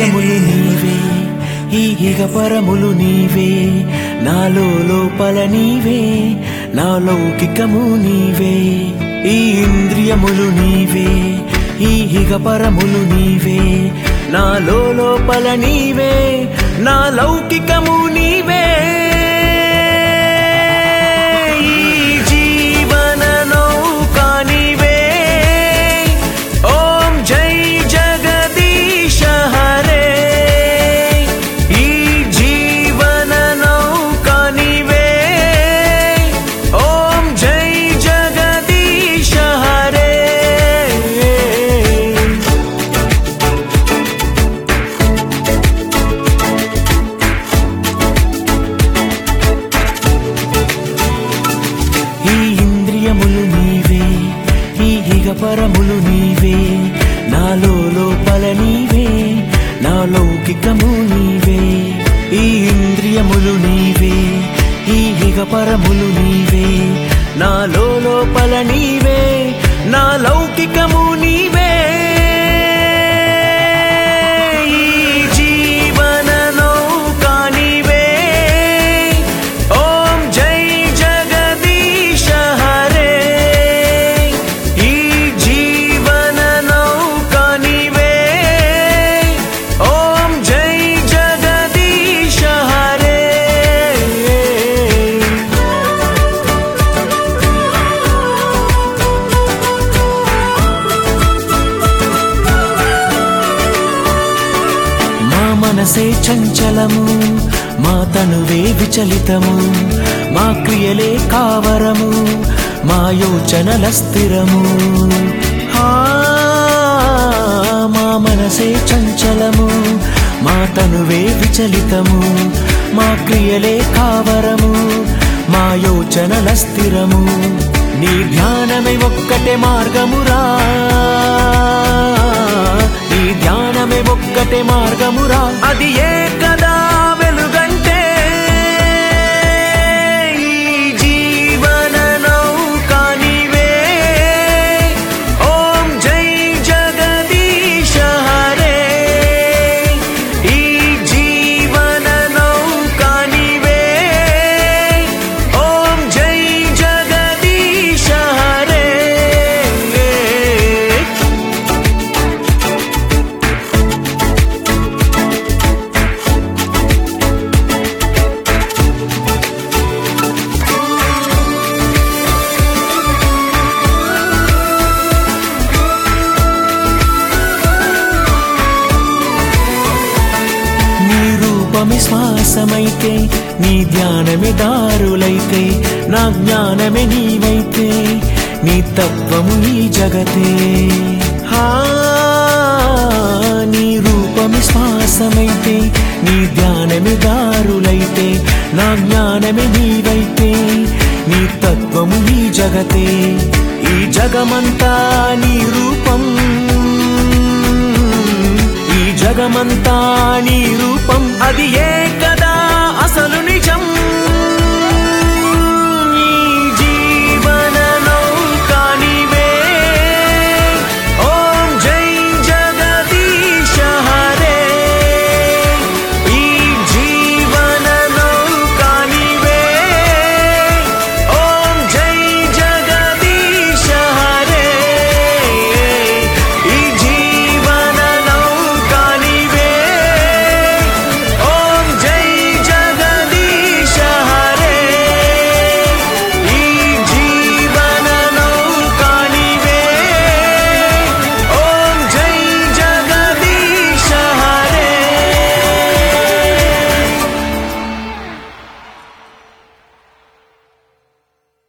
ఇంద్రియములు నీవే ఈ ఇగపరములు నీవే నాలో లోపల నీవే నా లౌకికము నీవే ఈ ఇంద్రియములు నీవే ఈ ఇగపరములు నీవే నాలో లోపల నీవే నా లౌకికము నీవే ఈ జీవన నౌకా నీవే ఓం జై జగదీశ హరే ఈ జీవన నౌకా నీవే ఓం జై జగదీశ హరే ఈ ఇంద్రియములు నీవే ఈ ఇగపరములు నీవే నాలో లోపల నీవే నా లౌకికము నీవే ఈ ఇంద్రియములు నీవే ఈ ఇగపరములు నీవే నాలో లోపల నీవే నా లౌకికము నీవే ఈ జీవన నౌకా నీవే ఓం జై జగదీశ హరే ఈ జీవన నౌకా నీవే ఓం జై జగదీశ హరే మా మనసే చంచలము మా తనువే విచలితము మా క్రియలే కావరము మా యోచనల స్థిరము ఆ, మా మనసే చంచలము మా తనువే విచలితము మా క్రియలే కావరము మా యోచనల స్థిరము నీ ధ్యానమే ఒక్కటే మార్గమురా నీ ధ్యానమే ఒక్కటే మార్గమురా అది ఏ కదా వెలుగంటే ఈ జీవన నౌకా నీవే ఓం జై జగదీశ హరే ఈ జీవన నౌకా నీవే ఓం జై జగదీశ హరే నీ రూపమి శ్వాసమైతే నీ ధ్యానమే దారులైతే నా జ్ఞానమే నీవైతే నీ తత్వము ఈ జగతే హా నీ రూపమి శ్వాసమైతే నీ ధ్యానమే దారులైతే నా జ్ఞానమే నీవైతే నీ తత్వము ఈ జగతే ఈ జగమంతా నీ రూపం ఈ జగమంతా నీ రూపం అది ఏ కదా అసలు నిజం